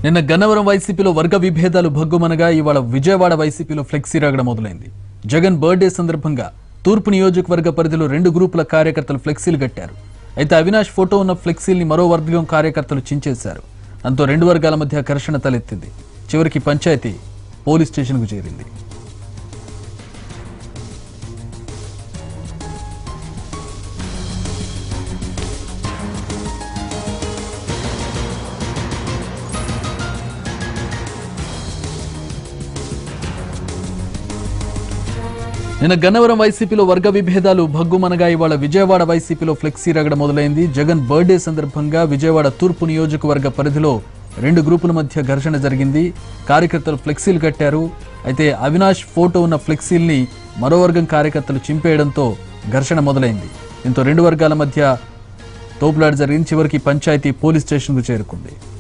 నిన్న గన్నవరం వైసీపీలో వర్గ విభేదాలు భగ్గుమనగా ఇవాళ విజయవాడ వైసీపీలో ఫ్లెక్సీ రాగడ మొదలైంది జగన్ బర్త్డే సందర్భంగా తూర్పు నియోజకవర్గ పరిధిలో రెండు గ్రూపుల కార్యకర్తలు ఫ్లెక్సీలు కట్టారు అయితే అవినాష్ ఫోటో ఉన్న ఫ్లెక్సీల్ని మరో వర్గం కార్యకర్తలు చించేశారు దాంతో రెండు వర్గాల మధ్య ఘర్షణ తలెత్తింది చివరికి పంచాయతీ పోలీస్ స్టేషన్కు చేరింది నిన్న గన్నవరం వైసీపీలో వర్గ విభేదాలు భగ్గుమనగా ఇవాళ విజయవాడ వైసీపీలో ఫ్లెక్సీ రగడ మొదలైంది జగన్ బర్త్డే సందర్భంగా విజయవాడ తూర్పు నియోజకవర్గ పరిధిలో రెండు గ్రూపుల మధ్య ఘర్షణ జరిగింది కార్యకర్తలు ఫ్లెక్సీలు కట్టారు అయితే అవినాష్ ఫోటో ఉన్న ఫ్లెక్సీల్ని మరో వర్గం కార్యకర్తలు చింపేయడంతో ఘర్షణ మొదలైంది దీంతో రెండు వర్గాల మధ్య తోపులాట జరిగింది చివరికి పంచాయతీ పోలీస్ స్టేషన్కు చేరుకుంది